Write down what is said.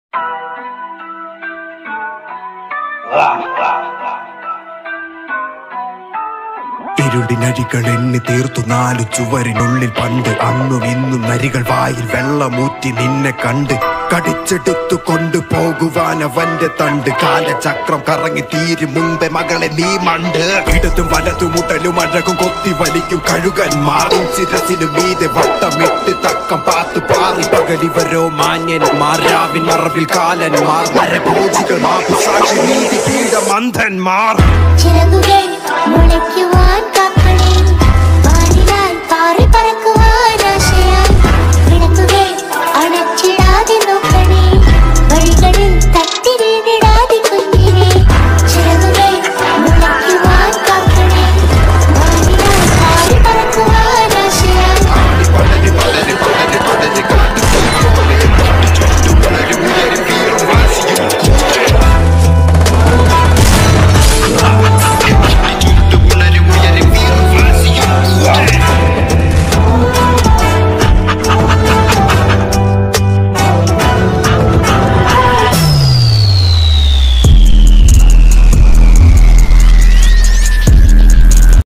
ഇരുടിനരികൾ എണ്ണി തീർത്തു നാലു ചുവരിനുള്ളിൽ പണ്ട് അന്നും ഇന്നും നരികൾ വായിൽ വെള്ളമൂറ്റി നിന്നെ കണ്ട് കടിച്ചെടുത്തു കൊണ്ടുപോകുവാൻ അവന്റെ തണ്ട് കാലചക്രം കറങ്ങി തീരും മുമ്പേ മകളെ നീ മണ്ട് ഇടതും വലതും മുട്ടലും അഴകും കൊത്തി വലിക്കും കഴുകന്മാറും ശിരസിനു മീതെ വട്ടമിട്ട് തക്കം പാത്തു പാറി പകലിവരോ മാന്യന്മാർ രാവിൻ മറവിൽ കാലന്മാർ നരഭോജികൾ മാപുസാക്ഷി നീതി പീഡമന്ധന്മാർ ചിറകുകൾ മുളയ്ക്കുവാൻ കാക്കളെ വാനിലാൽ പാറി പറ